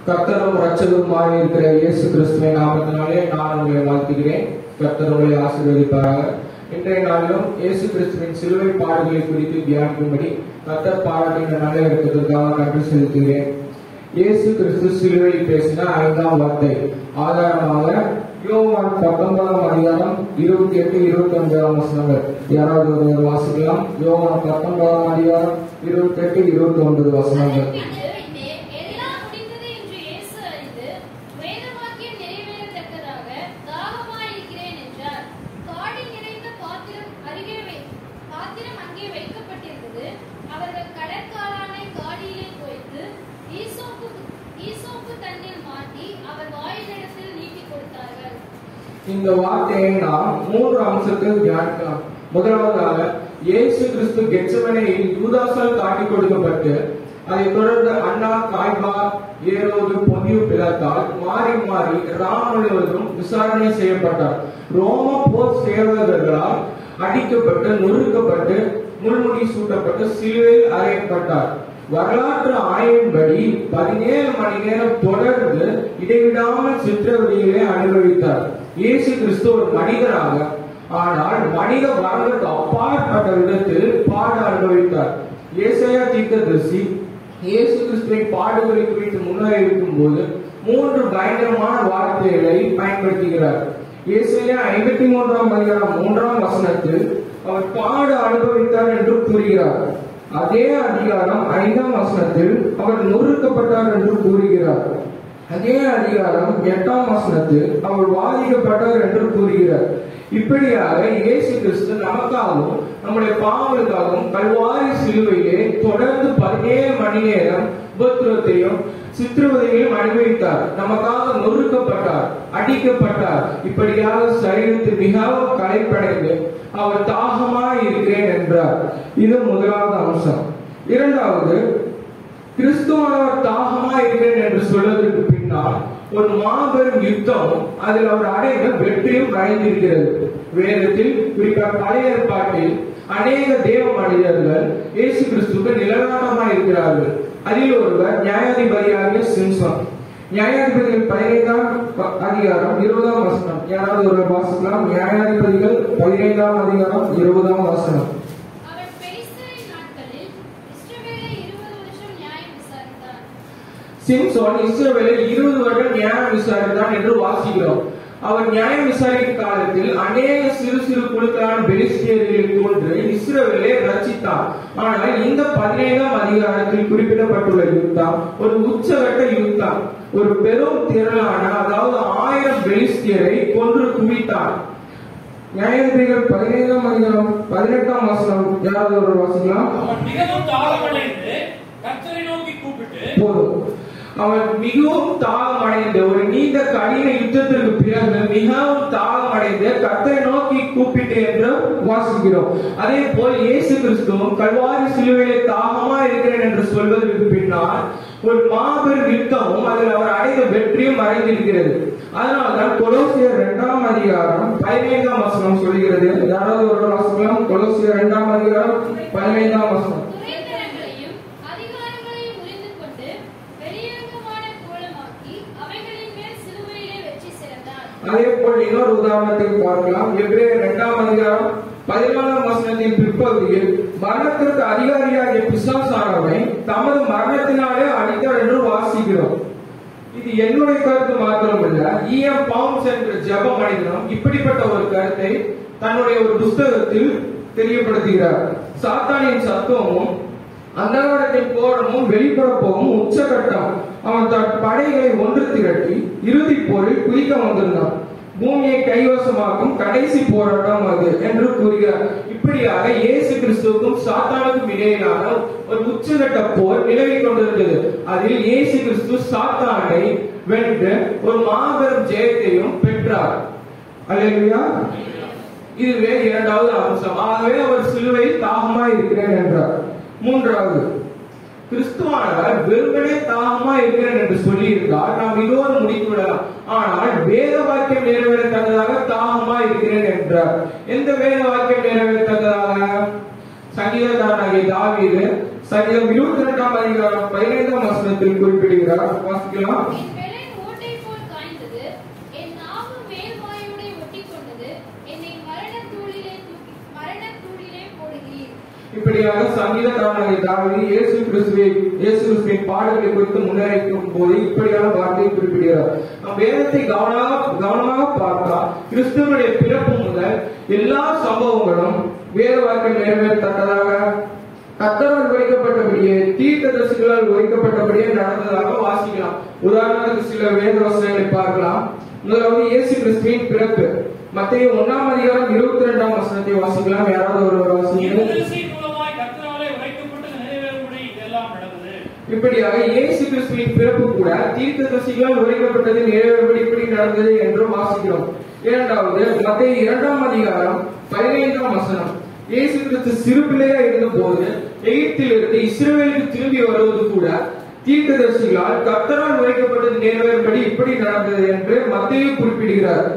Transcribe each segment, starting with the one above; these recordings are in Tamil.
கர்த்தரும் ரட்சகருமாக இருக்கிற இயேசு கிறிஸ்துவின் நாமத்தினாலே நான் உங்களை வாழ்த்துகிறேன் கர்த்தர் உங்களை ஆசீர்வதிப்பாராக இன்றைய நாளிலும் இயேசு கிறிஸ்துவின் சிலுவை பாடுகளை குறித்து தியானிக்கும்படி கர்த்தர் பாராட்டின நல்ல இருக்கிறதுக்காக நன்றி செலுத்துகிறேன் இயேசு கிறிஸ்து சிலுவையில் பேசின ஐந்தாம் வார்த்தை ஆதாரமாக யோவான் பத்தொன்பதாம் அதிகாரம் இருபத்தி எட்டு இருபத்தி ஒன்பதாம் வசனங்கள் யாராவது ஒருவர் வாசிக்கலாம் யோவான் பத்தொன்பதாம் அதிகாரம் இருபத்தி எட்டு இருபத்தி ஒன்பது வசனங்கள் பின்பு நே- எல்லாம் முடிந்தது என்று இயேசு அறிந்து, வேதவாக்கியம் நிறைவேறத்தக்கதாக தாகமாயிருக்கிறேன் என்றார். காடி நிறைந்த பாத்திரம் அருகே வை- பாத்திரம் அங்கே வைக்கப்பட்டிருந்தது. அவர்கள் கடற்காளானை காடியிலே தோய்த்து, ஈசோப்பு ஈசோப்பு தண்ணீர் மாட்டி அவர் வாயிலிடத்தில் நீட்டிக் கொடுத்தார்கள் இந்த வார்த்தையை நாம் மூன்று அம்சத்தில் தியானிக்கலாம் முதலாவதாக இயேசு கிறிஸ்து கெட்சமனையில் யூதாசால் காட்டிக் கொடுக்கப்பட்டு அதைத் தொடர்ந்து அண்ணா காய்பா ஏரோது பொன்னியு பிளத்தால் மாறி மாறி ராம் முழுவதும் விசாரணை செய்யப்பட்டார் ரோம போர் சேவகர்களால் அடிக்கப்பட்டு நொறுக்கப்பட்டு முள்முடி சூட்டப்பட்டு சிலுவையில் அறையப்பட்டார் வரலாற்று ஆய்வின்படி பதினேழு மணி நேரம் தொடர்ந்து இடைவிடாமல் சித்திரவதைகளை அனுபவித்தார் இயேசு கிறிஸ்து ஒரு மனிதராக ஆனால் மனித வரலுக்கு அப்பாற்பட்ட விதத்தில் பாடு அனுபவித்தார் ஏசாயா தீர்க்கதரிசி இயேசு கிறிஸ்துவின் பாடுகளை குறித்து முன்னறிவிக்கும் போது மூன்று பயங்கரமான வார்த்தைகளை பயன்படுத்துகிறார் ஏசாயா ஐம்பத்தி மூன்றாம் அதிகாரம் மூன்றாம் வசனத்தில் அவர் பாடு அனுபவித்தார் என்று கூறுகிறார் அதே அதிகாரம் ஐந்தாம் வசனத்தில் அவர் நொறுக்கப்பட்டார் என்று கூறுகிறார் அதே அதிகாரம் எட்டாம் வசனத்தில் அவர் வாதிக்கப்பட்டார் என்று கூறுகிறார் இப்படியாக இயேசு கிறிஸ்து நமக்காகவும் நம்முடைய பாவங்களுக்காகவும் கல்வாரி சிலுவையிலே தொடர்ந்து பதினேழு மணி நேரம் உபத்திரத்தையும் சித்திரவதையையும் அனுபவித்தார் நமக்காக நொறுக்கப்பட்டார் அடிக்கப்பட்டார் இப்படியாக சரீரத்தில் மிகவும் களைப்படைந்து அவர் தாகமாய் இருக்கிறேன் என்றார் இது முதலாவது அம்சம் இரண்டாவது கிறிஸ்துவானவர் தாகமா இருக்கிறேன் என்று சொல்வதற்கு பின்னால் ஒரு மாபெரும் யுத்தம் அதில் அவர் அடைந்த வெற்றியும் மறைந்திருக்கிறது வேதத்தில் குறிப்பாக பழைய ஏற்பாட்டில் அநேக தேவ மனிதர்கள் இயேசு கிறிஸ்துக்கு நிலநாட்டமாக இருக்கிறார்கள் அதில் ஒருவர் நியாயாதிபதியாகிய சிம்சன் நியாயாதிபதிகள் பதினைந்தாம் அதிகாரம் இருபதாம் வசனம் யாராவது ஒருவர் வாசிக்கலாம் நியாயாதிபதிகள் பதினைந்தாம் அதிகாரம் இருபதாம் வசனம் அவன் பெலிஸ்தரின் நாட்களில் இஸ்ரவேலை இருபது வருஷம் நியாயம் விசாரித்தான் சிம்சோன் இஸ்ரவேலை இருபது வருடம் நியாயம் விசாரித்தான் என்று வாசிக்கிறோம் அவர் நியாயம் விசாரிக்கும் காலத்தில் அநேக சிறு சிறு குழுக்களான பெலிஸ்தியர்களை கொன்று இஸ்ரவேலை ரச்சித்தார் ஆனால் இந்த பதினைந்தாம் அதிகாரத்தில் குறிப்பிடப்பட்டுள்ள யுத்தம் ஒரு உச்சகட்ட யுத்தம் ஒரு பெரும் திரளான அதாவது ஆயிரம் பெலிஸ்தியரை கொன்று குவித்தார் நியாயாதிபதிகள் பதினைந்தாம் அதிகாரம் பதினெட்டாம் வசனம் யாராவது ஒரு வாசிக்கலாம் அவன் மிகவும் தாகமடைந்து கர்த்தரை நோக்கி கூப்பிட்டு போதும் அவன் மிகவும் தாகம் அடைந்த ஒரு நீண்ட கடின யுத்தத்திற்கு பிறகு மிகவும் தாகம் அடைந்து கர்த்தரை நோக்கி கூப்பிட்டு என்று வாசிக்கிறோம் அதே போல் இயேசு கிறிஸ்துவும் கல்வாரி சிலுவையிலே தாகமா இருக்கிறேன் என்று சொல்வதற்கு பின்னால் ஒரு மாபெரும் யுத்தமும் அதில் அவர் அடைந்த வெற்றியும் மறைந்திருக்கிறது அதனால்தான் கொலோசியர் இரண்டாம் அதிகாரம் பதினைந்தாம் வசனம் சொல்கிறது யாராவது ஒரு வாசிக்கலாம் கொலோசியர் இரண்டாம் அதிகாரம் பதினைந்தாம் வசனம் துரைத்தனங்களையும் அதிகாரங்களையும் முறிந்து கொண்டு வெளியரங்கமான கோலமாக்கி அவைகளின் மேல் சிலுவையிலே வெற்றி சிறந்தார் அதே போல் இன்னொரு உதாரணத்தை பார்க்கலாம் எபிரேயர் இரண்டாம் அதிகாரம் பதினாலாம் வசனத்தின் பிற்பகுதியில் மரணத்திற்கு அதிகாரியாகிய பிசாசானவனை தமது மரணத்தினாலே அடித்தார் என்று வாசிக்கிறோம் இது என்னுடைய கருத்து மாத்திரமல்ல இஎம் பாம்ஸ் என்ற ஜெப மனிதனும் இப்படிப்பட்ட ஒரு கருத்தை தன்னுடைய ஒரு புஸ்தகத்தில் தெரியப்படுத்துகிறார் சாத்தானின் சத்துவமும் அந்தகாரத்தின் போரமும் வெளிப்படப்போவும் உச்சகட்டம் அவன் தன் படைகளை ஒன்று திரட்டி இறுதி போரில் குதிக்க வந்திருந்தான் பூமியை கைவசமாக்கும் கடைசி போராட்டம் அது என்று கூறுகிறார் இப்படியாக இயேசு கிறிஸ்துவுக்கும் சாத்தானுக்கும் இடையிலான ஒரு உச்சகட்ட போர் நிலவிக் கொண்டிருந்தது அதில் இயேசு கிறிஸ்து சாத்தானை வென்று ஒரு மாபெரும் ஜெயத்தையும் பெற்றார் அல்லேலூயா இதுவே இரண்டாவது அம்சம் ஆகவே அவர் சிலுவையில் தாகமாய் இருக்கிறேன் என்றார் மூன்றாவது கிறிஸ்துவானவர் வெறுமனே தாகமா இருக்கிறேன் என்று சொல்லி இருந்தால் நாம் இதோடு முடித்து விடலாம் ஆனால் வேத வாக்கியம் நிறைவேறத்தக்கதாக தாகமா இருக்கிறேன் என்றார் எந்த வேத வாக்கியம் நிறைவேறத்தக்கதாக சங்கீதக்காரனாகிய தாவீது சங்கீதம் இருபத்தி ரெண்டாம் அதிகாரம் பதினைந்தாம் வசனத்தில் குறிப்பிடுகிறார் வாசிக்கலாம் என் பெலன் ஓட்டை போல் காய்ந்தது என் நாவு மேல் வாயோடே ஒட்டிக்கொண்டது என்னை மரணத் தூளிலே தூக்கி மரணத் தூளிலே போடுகிறீர் இப்படியாக சங்கீதக்காரனாகிய தாவீது இயேசு கிறிஸ்துவை இயேசு கிறிஸ்துவின் பாடல்களை குறித்து முன்னரைக்கும் போது இப்படியான வார்த்தையை குறிப்பிடுகிறார் நம் வேதத்தை கவனமாக கவனமாக பார்த்தால் கிறிஸ்துவனுடைய பிறப்பு முதல் எல்லா சம்பவங்களும் வேத வாக்கியம் நிறைவேறத்தக்கதாக கத்தரால் உரைக்கப்பட்டபடியே தீர்க்கதரிசிகளால் உரைக்கப்பட்டபடியே நடந்ததாக வாசிக்கலாம் உதாரணத்துக்கு சில வேத வசனங்களை பார்க்கலாம் முதலாவது இயேசு கிறிஸ்துவின் பிறப்பு மத்திய ஒன்னாம் அதிகாரம் இருபத்தி ரெண்டாம் வசனத்தை வாசிக்கலாம் யாராவது ஒரு வாசிங்க தீர்க்கதரிசியின் மூலமாய் கர்த்தராலே உரைக்கப்பட்டது நிறைவேறும்படி இதெல்லாம் நடந்தது இப்படியாக இயேசு கிறிஸ்துவின் பிறப்பு கூட தீர்க்கதரிசிகளால் உரைக்கப்பட்டது நிறைவேறும்படி இப்படி நடந்தது என்றும் வாசிக்கிறோம் இரண்டாவது மத்திய இரண்டாம் அதிகாரம் பதினைந்தாம் வசனம் இயேசு கிறிஸ்து சிறு பிள்ளையா இருந்த போது எகிப்திலிருந்து இஸ்ரவேலுக்கு திரும்பி வருவது கூட தீர்க்கதரிசிகளால் கர்த்தரால் உரைக்கப்பட்டது நிறைவேறும்படி இப்படி நடந்தது என்று மத்திய குறிப்பிடுகிறார்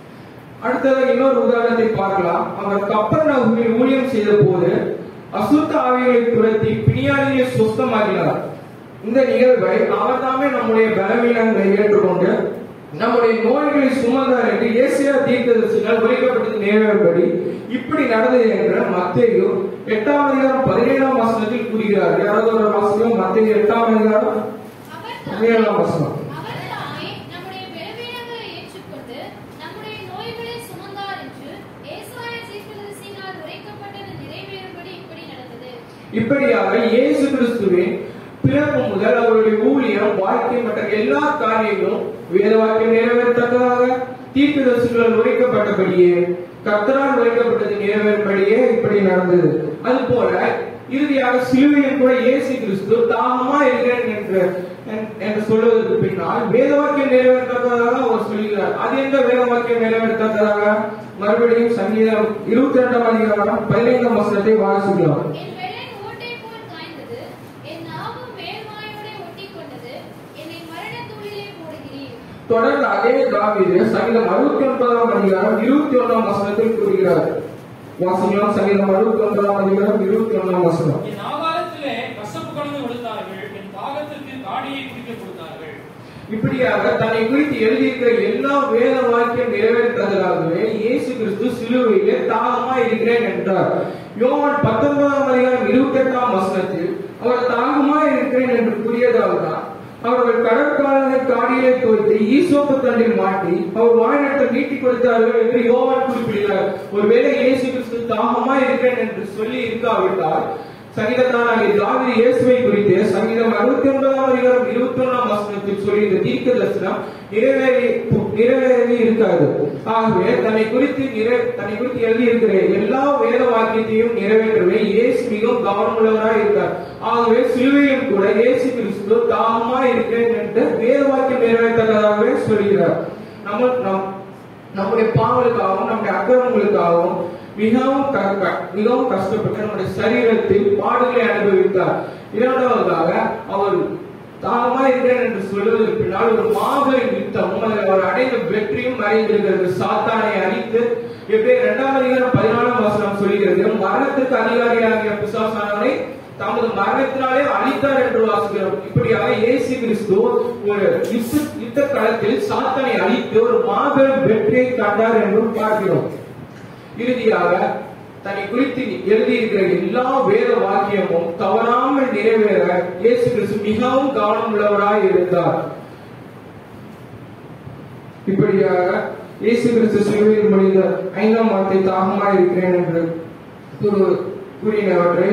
அடுத்ததாக இன்னொரு உதாரணத்தை பார்க்கலாம் அவர் கப்பர் நகரில் ஊழியம் செய்த போது அசுத்த ஆவிகளை துரத்தி பிணியாளியை சுத்தமாக்கினார் இந்த நிகழ்வை அவர் தாமே நம்முடைய பலவீனங்களை ஏற்றுக்கொண்டு நம்முடைய நோய்களை சுமந்தார் என்று ஏசியா தீர்க்கதரிசிகள் உரைக்கப்பட்டது நேரப்படி இப்படி நடந்தது என்ற மத்தேயு எட்டாம் அதிகாரம் பதினேழாம் வசனத்தில் கூறுகிறார் யாராவது ஒரு வாசகம் மத்திய எட்டாம் அதிகாரம் அவர் பதினேழாம் வசனம் அவர் தாமே நம்முடைய பலவீனங்களை ஏற்றுக்கொண்டு நம்முடைய நோய்களை சுமந்தார் என்று ஏசாயா தீர்க்கதரிசியினால் உரைக்கப்பட்டது நிறைவேறும்படி இப்படி நடந்தது இப்படியாக இயேசு கிறிஸ்துவின் பிறப்பு முதல் அவருடைய ஊழியம் வாழ்க்கை மற்ற எல்லா காரியங்களும் வேத வாக்கியம் நிறைவேறத்தக்கதாக தீர்க்கதரிசிகளால் உரைக்கப்பட்டபடியே கர்த்தரால் உரைக்கப்பட்டது நிறைவேறும்படியே இப்படி நடந்தது அதுபோல இறுதியாக சிலுவையில் கூட இயேசு கிறிஸ்து தாகமா இருக்கிறேன் என்று என்- என்று சொல்வதற்கு பின்னால் வேத வாக்கியம் நிறைவேறத்தக்கதாக அவர் சொல்கிறார் அது எந்த வேத வாக்கியம் நிறைவேறத்தக்கதாக மறுபடியும் சங்கீதம் இருபத்தி ரெண்டாம் அதிகாரம் பதினைந்தாம் வசனத்தை வாசிக்கலாம் என் வெள்ளை ஓட்டை போல் காய்ந்தது என் நாவு மேல்வாயோடே ஒட்டிக்கொண்டது என்னை மரணத் தூளிலே போடுகிறீர் தொடர்ந்து அதே தாவீது சங்கீதம் அறுபத்தி ஒன்பதாம் அதிகாரம் இருபத்தி ஒன்றாம் வசனத்தில் கூறுகிறார் வாசிக்கலாம் சங்கீதம் அறுபத்தி ஒன்பதாம் அதிகாரம் இருபத்தி ஒன்றாம் வசனம் என் ஆகாரத்திலே கசப்பு கலந்து கொடுத்தார்கள் என் தாகத்திற்கு காடியை குடிக்க கொடுத்தார்கள் இப்படியாக தன்னை குறித்து எழுதியிருக்கிற எல்லா வேத வாக்கியம் நிறைவேற்றதற்காகவே இயேசு கிறிஸ்து சிலுவையிலே தாகமா இருக்கிறேன் என்றார் யோவான் பத்தொன்பதாம் அதிகாரம் இருபத்தி எட்டாம் வசனத்தில் அவர் தாகமா இருக்கிறேன் என்று கூறியதால்தான் அவர்கள் கடற்காலனை காடியை தோய்த்து ஈசோப்பு தண்டில் மாட்டி அவர் வாயினத்தை நீட்டிக் கொடுத்தார்கள் என்று யோவான் குறிப்பிடுகிறார் ஒருவேளை இயேசு கிறிஸ்து தாகமா இருக்கிறேன் என்று சொல்லி இருக்காவிட்டால் சங்கீதத்தானாகிய தாவீது இயேசுவை குறித்து சங்கீதம் அறுபத்தி ஒன்பதாம் அதிகாரம் இருபத்தி ஒன்றாம் வசனத்தில் சொல்லி இந்த தீர்க்க தரிசனம் நிறைவேறி நிறைவேறி இருக்காது ஆகவே தன்னை குறித்து நிறை தன்னை குறித்து எழுதி இருக்கிற எல்லா வேத வாக்கியத்தையும் நிறைவேற்றவே இயேசு மிகவும் கவனமுள்ளவராய் இருக்கார் ஆகவே சிலுவையில் கூட இயேசு கிறிஸ்து தாகமா இருக்கிறேன் என்று வேத வாக்கியம் நிறைவேற்றதாகவே சொல்கிறார் நம்ம நம் நம்முடைய பாவங்களுக்காகவும் நம்முடைய அக்கிரமங்களுக்காகவும் மிகவும் க- க- மிகவும் கஷ்டப்பட்டு நம்முடைய சரீரத்தில் பாடுகளை அனுபவித்தார் இரண்டாவதாக அவர் தாகமா இருக்கிறேன் என்று சொல்வதற்கு பின்னால் ஒரு மாபெரும் யுத்தமும் அதில் அவர் அடைந்த வெற்றியும் மறைந்திருக்கிறது சாத்தானை அழித்து எப்படி இரண்டாம் அதிகாரம் பதினாலாம் வசனம் சொல்கிறது மரணத்திற்கு அதிகாரியாகிய பிசாசானவனை தமது மரணத்தினாலே அழித்தார் என்று வாசிக்கிறோம் இப்படியாக இயேசு கிறிஸ்து ஒரு யுத்த யுத்த களத்தில் சாத்தனை அழித்து ஒரு மாபெரும் வெற்றியை கண்டார் என்றும் பார்க்கிறோம் இறுதியாக தன்னை குறித்து எழுதியிருக்கிற எல்லா வேத வாக்கியமும் தவறாமல் நிறைவேற இயேசு கிறிஸ்து மிகவும் கவனம் உள்ளவராய் இருந்தார் இப்படியாக இயேசு கிறிஸ்து சிலுவையில் முடிந்த ஐந்தாம் வார்த்தை தாகமாய் இருக்கிறேன் என்று கூறு- கூறினவற்றை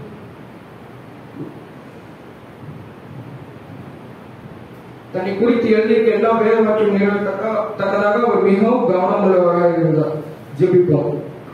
தன்னை குறித்து எழுதியிருக்க எல்லா வேத மற்றும் நிறைவேற்றத்தக்கதாக அவர் மிகவும் கவனம் உள்ளவராக இருந்தார் ஜெபிப்போம்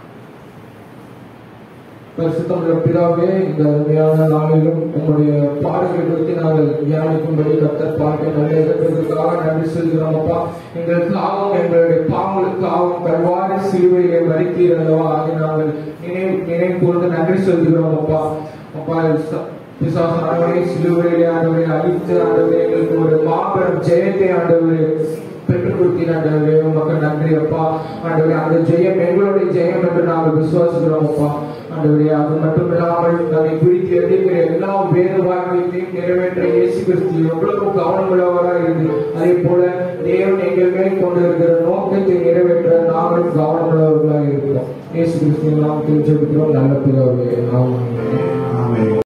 பரிசுத்தமுள்ள பிதாவே இந்த அருமையான நாளிலும் உங்களுடைய பாடல்கள் குறித்து நாங்கள் தியானிக்கும்படி கத்தர் பார்க்க நல்ல இடத்திற்காக நன்றி சொல்கிறோம் அப்பா எங்களுக்காகவும் எங்களுடைய பாவங்களுக்காகவும் கல்வாரி சிலுவையை மறித்தீரல்லவா அதை நாங்கள் நினைவு நினைவு கூர்ந்து நன்றி சொல்கிறோம் அப்பா அப்பா ச- பிசாசு ஆண்டவரே சிலுவையிலே ஆண்டவரே அழித்து ஆண்டவரே எங்களுக்கு ஒரு மாபெரும் ஜெயத்தை ஆண்டவரே பெற்றுக் கொடுத்தீங்க ஆண்டவரே உமக்கு நன்றி அப்பா ஆண்டவரே அந்த ஜெயம் எங்களுடைய ஜெயம் என்று நாங்கள் விசுவாசிக்கிறோம் அப்பா ஆண்டவரே அது மட்டும் இல்லாமல் அதை பிடித்து எடுக்கிற எல்லா வேத வாக்கியத்தையும் நிறைவேற்ற இயேசு கிறிஸ்து எவ்வளவு கவனம் உள்ளவராக இருந்து அதே போல தேவன் எங்கள் மேல் கொண்டிருக்கிற நோக்கத்தை நிறைவேற்ற நாங்களும் கவனம் உள்ளவர்களாக இருக்கிறோம் இயேசு கிறிஸ்து நாம் தெரிஞ்சுக்கிறோம் நல்ல பிறகு ஆமாம் ஆமென்